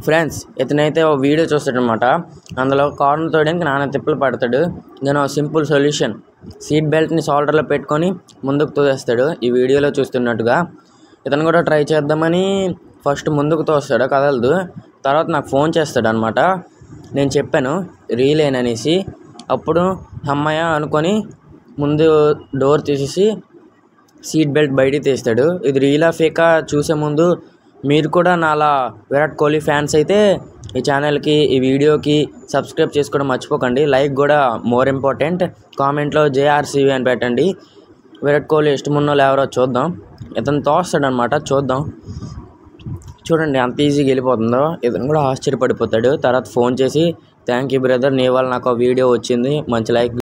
friends ఇతనైతే ఓ video చూస్తాడనమాట అందులో కార్ను తోయడానికి నాన్న తిప్పలు పడతాడు నేను సింపుల్ సొల్యూషన్ సీట్ బెల్ట్ని షోల్డర్లో పెట్టుకొని ముందుకు తోసేస్తాడు ఈ వీడియోలో చూస్తున్నట్టుగా ఇతను కూడా ట్రై చేద్దామని ఫస్ట్ ముందుకు తోస్తాడు కదలదు తర్వాత నాకు ఫోన్ చేస్తాడు అనమాట నేను చెప్పాను రీలేననేసి అప్పుడు అమ్మాయ అనుకొని ముందు డోర్ తీసేసి సీట్ బెల్ట్ బయటికి తీస్తాడు ఇది రీలా ఫేకా చూసే ముందు మీరు కూడా నాలా విరాట్ కోహ్లీ ఫ్యాన్స్ అయితే ఈ ఛానల్కి ఈ వీడియోకి సబ్స్క్రైబ్ చేసుకోవడం మర్చిపోకండి లైక్ కూడా మోర్ ఇంపార్టెంట్ కామెంట్లో జేఆర్సీవీ అని పెట్టండి విరాట్ కోహ్లీ ఇష్టం ఉన్న వాళ్ళు ఎవరో చూద్దాం ఇతను తోస్తాడనమాట చూద్దాం చూడండి అంత ఈజీగా వెళ్ళిపోతుందో ఇతను కూడా ఆశ్చర్యపడిపోతాడు తర్వాత ఫోన్ చేసి థ్యాంక్ యూ బ్రదర్ నీ వల్ల నాకు ఆ వీడియో వచ్చింది మంచి లైక్